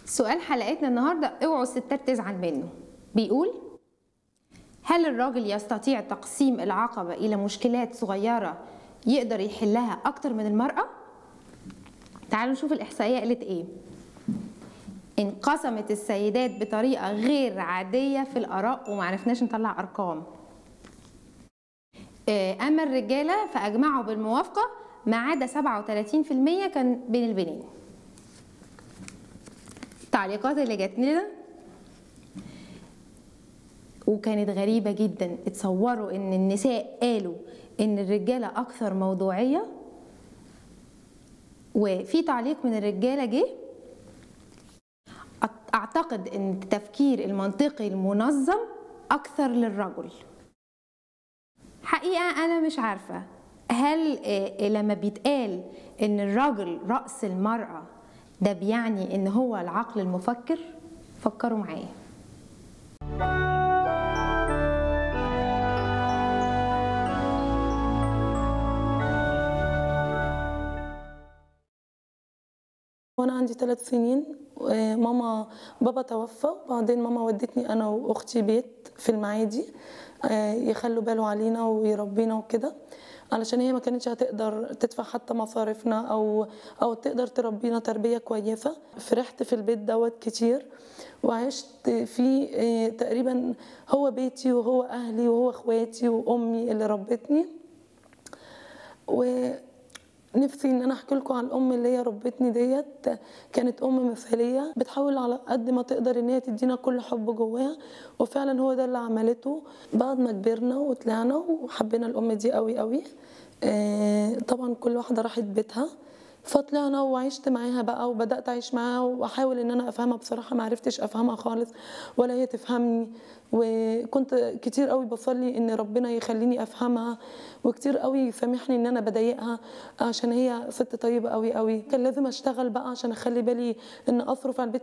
سؤال حلقتنا النهارده اوعوا الستات تزعل منه بيقول هل الراجل يستطيع تقسيم العقبة إلى مشكلات صغيرة يقدر يحلها أكتر من المرأة؟ تعالوا نشوف الإحصائية قالت إيه انقسمت السيدات بطريقة غير عادية في الآراء ومعرفناش نطلع أرقام آه، أما الرجالة فأجمعوا بالموافقة ما عدا 37% كان بين البنين التعليقات اللي جات لنا وكانت غريبة جدا اتصوروا ان النساء قالوا ان الرجالة اكثر موضوعية وفي تعليق من الرجالة جه أت- اعتقد ان التفكير المنطقي المنظم اكثر للرجل حقيقة انا مش عارفة هل آه، لما بيتقال ان الرجل رأس المرأة ده بيعني ان هو العقل المفكر فكروا معايا وانا عندي ثلاث سنين آه، ماما بابا توفى وبعدين ماما ودتني انا واختي بيت في المعادي آه، يخلوا باله علينا ويربينا وكده علشان هي ما كانتش هتقدر تدفع حتى مصاريفنا او او تقدر تربينا تربيه كويسه فرحت في البيت دوت كتير وعشت فيه آه، تقريبا هو بيتي وهو اهلي وهو اخواتي وامي اللي ربتني و نفسي ان انا احكي لكم عن الام اللي هي ربتني ديت كانت ام مثاليه بتحاول على قد ما تقدر ان هي تدينا كل حب جواها وفعلا هو ده اللي عملته بعد ما كبرنا وطلعنا وحبينا الام دي قوي قوي آه، طبعا كل واحده راحت بيتها فطلعنا وعشت معاها بقى وبدات اعيش معاها واحاول ان انا افهمها بصراحه ما عرفتش افهمها خالص ولا هي تفهمني وكنت كتير قوي بصلي ان ربنا يخليني افهمها وكتير قوي يسامحني ان انا بضايقها عشان هي ست طيبه قوي قوي كان لازم اشتغل بقى عشان اخلي بالي ان اصرف على البيت